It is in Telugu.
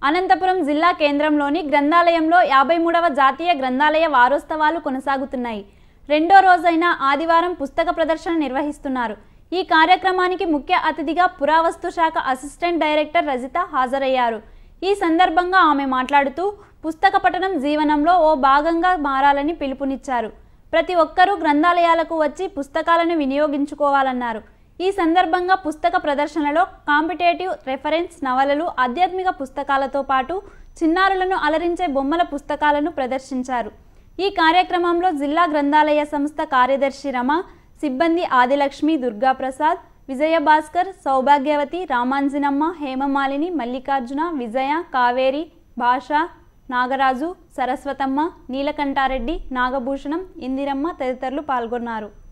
అనంతపురం జిల్లా కేంద్రంలోని గ్రంథాలయంలో యాభై మూడవ జాతీయ గ్రంథాలయ వారోత్సవాలు కొనసాగుతున్నాయి రెండో రోజైన ఆదివారం పుస్తక ప్రదర్శన నిర్వహిస్తున్నారు ఈ కార్యక్రమానికి ముఖ్య అతిథిగా పురావస్తు శాఖ అసిస్టెంట్ డైరెక్టర్ రజిత హాజరయ్యారు ఈ సందర్భంగా ఆమె మాట్లాడుతూ పుస్తక పఠనం జీవనంలో ఓ భాగంగా మారాలని పిలుపునిచ్చారు ప్రతి ఒక్కరూ గ్రంథాలయాలకు వచ్చి పుస్తకాలను వినియోగించుకోవాలన్నారు ఈ సందర్భంగా పుస్తక ప్రదర్శనలో కాంపిటేటివ్ రెఫరెన్స్ నవలలు ఆధ్యాత్మిక పుస్తకాలతో పాటు చిన్నారులను అలరించే బొమ్మల పుస్తకాలను ప్రదర్శించారు ఈ కార్యక్రమంలో జిల్లా గ్రంథాలయ సంస్థ కార్యదర్శి రమ సిబ్బంది ఆదిలక్ష్మి దుర్గాప్రసాద్ విజయభాస్కర్ సౌభాగ్యవతి రామాంజనమ్మ హేమమాలిని మల్లికార్జున విజయ కావేరి భాష నాగరాజు సరస్వతమ్మ నీలకంఠారెడ్డి నాగభూషణం ఇందిరమ్మ తదితరులు పాల్గొన్నారు